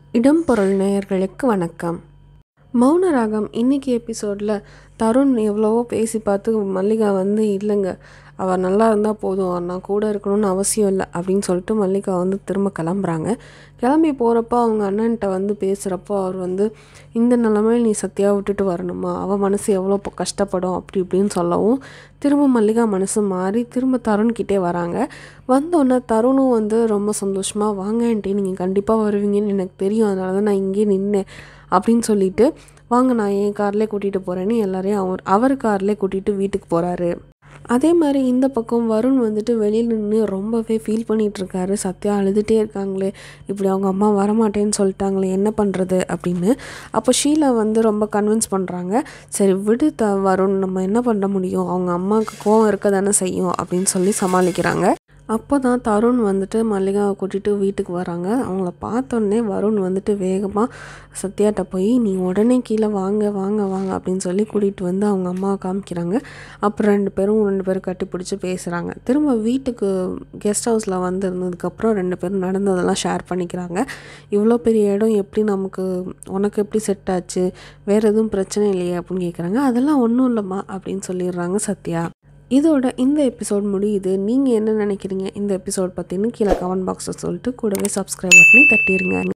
இடம் பொருள் நேயர்களுக்கு வணக்கம் மௌன ராகம் இன்னைக்கு எபிசோடில் தருண் எவ்வளவோ பேசி பார்த்து மல்லிகா வந்து இல்லைங்க அவள் நல்லா இருந்தால் போதும் நான் கூட இருக்கணும்னு அவசியம் இல்லை அப்படின்னு சொல்லிட்டு மல்லிகா வந்து திரும்ப கிளம்புறாங்க கிளம்பி போகிறப்போ அவங்க அண்ணன்ட்ட வந்து பேசுகிறப்போ அவர் வந்து இந்த நிலமையில் நீ சத்தியாக விட்டுட்டு வரணுமா அவள் மனசு எவ்வளோ இப்போ கஷ்டப்படும் அப்படி இப்படின்னு சொல்லவும் திரும்ப மல்லிகா மனசு மாறி திரும்ப தருண்கிட்டே வராங்க வந்தோடனே தருணும் வந்து ரொம்ப சந்தோஷமாக வாங்கன்ட்டு நீங்கள் கண்டிப்பாக வருவீங்கன்னு எனக்கு தெரியும் அதனால தான் நான் இங்கேயே நின்னேன் அப்படின்னு சொல்லிட்டு வாங்க நான் என் கார்லேயே கூட்டிகிட்டு போகிறேன்னு எல்லாரையும் அவர் அவர் கார்லேயே கூட்டிகிட்டு வீட்டுக்கு போகிறாரு அதே மாதிரி இந்த பக்கம் வருண் வந்துட்டு வெளியில் நின்று ரொம்பவே ஃபீல் பண்ணிகிட்டு இருக்காரு சத்யா அழுதுகிட்டே இருக்காங்களே இப்படி அவங்க அம்மா வரமாட்டேன்னு சொல்லிட்டாங்களே என்ன பண்ணுறது அப்படின்னு அப்போ ஷீலா வந்து ரொம்ப கன்வின்ஸ் பண்ணுறாங்க சரி விடு த வருண் நம்ம என்ன பண்ண முடியும் அவங்க அம்மாவுக்கு கோவம் இருக்க தானே செய்யும் அப்படின்னு சொல்லி சமாளிக்கிறாங்க அப்போ தான் தருண் வந்துட்டு மல்லிகாவை கூட்டிகிட்டு வீட்டுக்கு வராங்க அவங்கள பார்த்தோன்னே வருண் வந்துட்டு வேகமாக சத்யாட்ட போய் நீ உடனே கீழே வாங்க வாங்க வாங்க அப்படின்னு சொல்லி கூட்டிகிட்டு வந்து அவங்க அம்மாவை காமிக்கிறாங்க அப்புறம் ரெண்டு பேரும் ரெண்டு பேரும் கட்டி பிடிச்சி பேசுகிறாங்க திரும்ப வீட்டுக்கு கெஸ்ட் ஹவுஸில் வந்திருந்ததுக்கப்புறம் ரெண்டு பேரும் நடந்ததெல்லாம் ஷேர் பண்ணிக்கிறாங்க இவ்வளோ பெரிய இடம் எப்படி நமக்கு உனக்கு எப்படி செட் ஆச்சு வேறு எதுவும் பிரச்சனை இல்லையே அப்படின்னு கேட்குறாங்க அதெல்லாம் ஒன்றும் இல்லைம்மா அப்படின்னு சொல்லிடுறாங்க சத்யா இதோட இந்த எபிசோட் முடியுது நீங்கள் என்ன நினைக்கிறீங்க இந்த எபிசோட் பற்றினு கீழே கமெண்ட் பாக்ஸில் சொல்லிட்டு கூடவே சப்ஸ்கிரைப் பண்ணி தட்டிடுங்க